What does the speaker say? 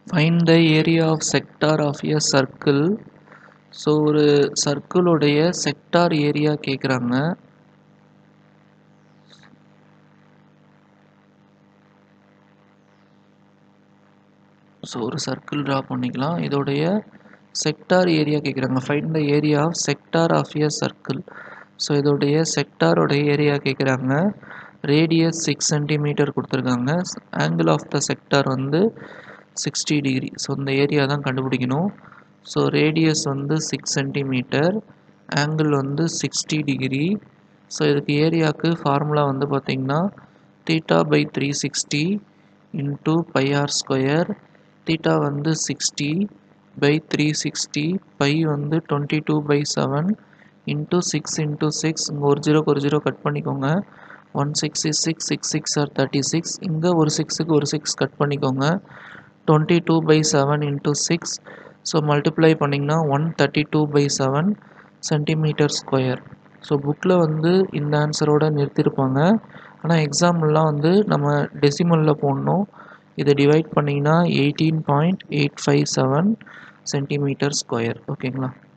find the area of sector of a circle so ஒரு சர்க்கிளுடைய sector area கேட்குறாங்க so ஒரு சர்க்கிள் ட்ரா பண்ணிக்கலாம் இதோடைய செக்டார் ஏரியா கேட்குறாங்க find the area of sector of a circle so இதோடைய செக்டாரோடைய ஏரியா கேட்குறாங்க ரேடியஸ் சிக்ஸ் சென்டிமீட்டர் கொடுத்துருக்காங்க ஆங்கிள் ஆஃப் த செக்டார் வந்து சிக்ஸ்டி டிகிரி ஸோ இந்த ஏரியா தான் கண்டுபிடிக்கணும் ஸோ ரேடியஸ் வந்து சிக்ஸ் சென்டிமீட்டர் ஆங்கிள் வந்து சிக்ஸ்டி டிகிரி ஸோ இதுக்கு ஏரியாவுக்கு ஃபார்முலா வந்து பார்த்திங்கன்னா theta by three sixty into pi r square theta வந்து sixty by three sixty pi வந்து twenty two by seven into six into six இங்கே ஒரு ஜீரோக்கு ஒரு ஜீரோ கட் பண்ணிக்கோங்க one six is six six six are thirty six இங்கே ஒரு சிக்ஸுக்கு ஒரு சிக்ஸ் கட் பண்ணிக்கோங்க twenty two by seven into six so multiply பண்ணிங்கன்னா one thirty two by seven centimetre square so புக்கில் வந்து இந்த ஆன்சரோட நிறுத்தியிருப்பாங்க ஆனால் எக்ஸாம்லாம் வந்து நம்ம டெசிமலில் போடணும் இதை டிவைட் பண்ணிங்கன்னா eighteen point eight five seven centimetre square ஓகேங்களா